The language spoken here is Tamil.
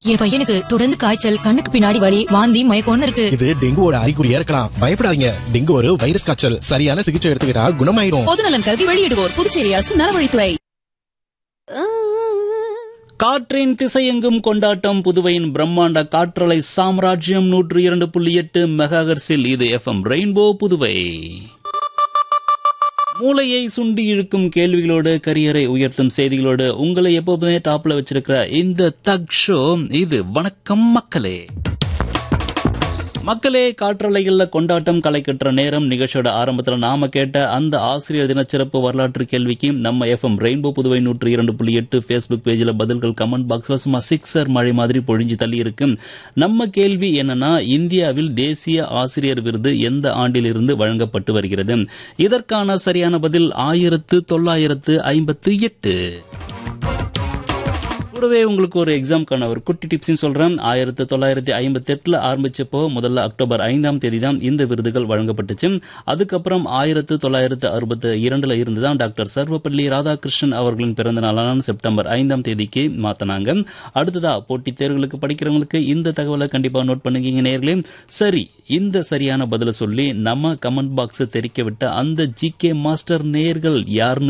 என் பையனுக்கு தொடர்ந்து காய்ச்சல் கண்ணுக்கு பின்னாடி வலி வாந்தி மயக்கம்னு இருக்கு இது டெங்குவோட அறிகுறியா இருக்கலாம் பயப்படாதீங்க டெங்கு ஒரு வைரஸ் காய்ச்சல் சரியான சிகிச்சை எடுத்துக்கிட்டா குணமாயிடும் பொதுநலன் கருதி வெளியிடுவோர் புதுச்சேரி அரசு நலவழித்துறை காற்றின் திசையெங்கும் கொண்டாட்டம் புதுவையின் பிரம்மாண்ட காற்றலை சாம்ராஜ்யம் நூற்று இரண்டு புள்ளி எட்டு மெகாஹர்ஸில் இது எஃப்எம் ரெயின்போ புதுவை மூளையை சுண்டி இழுக்கும் கேள்விகளோடு கரியரை உயர்த்தும் செய்திகளோடு உங்களை எப்போதுமே டாப்ல வச்சிருக்கிற இந்த தக் ஷோ இது வணக்கம் மக்களே மக்களே காற்றலைகள்ல கொண்டாட்டம் களை கட்டுற நேரம் நிகழ்ச்சியோட ஆரம்பத்துல நாம கேட்ட அந்த ஆசிரியர் தின சிறப்பு வரலாற்று கேள்விக்கு நம்ம எஃப்எம் ரெயின்போ புதுவை நூற்று இரண்டு புள்ளி எட்டு ஃபேஸ்புக் பேஜ்ல பதில்கள் கமெண்ட் பாக்ஸ்ல சும்மா சிக்ஸர் மழை மாதிரி பொழிஞ்சு தள்ளி இருக்கு நம்ம கேள்வி என்னன்னா இந்தியாவில் தேசிய ஆசிரியர் விருது எந்த ஆண்டிலிருந்து வழங்கப்பட்டு வருகிறது இதற்கான சரியான பதில் ஆயிரத்து தொள்ளாயிரத்து ஐம்பத்து எட்டு கூடவே உங்களுக்கு ஒரு எக்ஸாம்க்கான ஒரு குட்டி டிப்ஸையும் சொல்றேன் ஆயிரத்தி தொள்ளாயிரத்தி ஐம்பத்தி எட்டுல ஆரம்பிச்சப்போ முதல்ல அக்டோபர் ஐந்தாம் தேதி தான் இந்த விருதுகள் வழங்கப்பட்டுச்சு அதுக்கப்புறம் ஆயிரத்து தொள்ளாயிரத்து அறுபத்தி இரண்டுல இருந்து தான் டாக்டர் சர்வப்பள்ளி ராதாகிருஷ்ணன் அவர்களின் பிறந்த நாளான செப்டம்பர் ஐந்தாம் தேதிக்கு மாத்தினாங்க அடுத்ததா போட்டித் தேர்வுகளுக்கு படிக்கிறவங்களுக்கு இந்த தகவலை கண்டிப்பா நோட் பண்ணுங்க நேர்களே சரி இந்த சரியான பதில சொல்லி நம்ம கமெண்ட் பாக்ஸ் தெரிக்க விட்ட அந்த ஜி கே மாஸ்டர் நேர்கள் யாருன்னு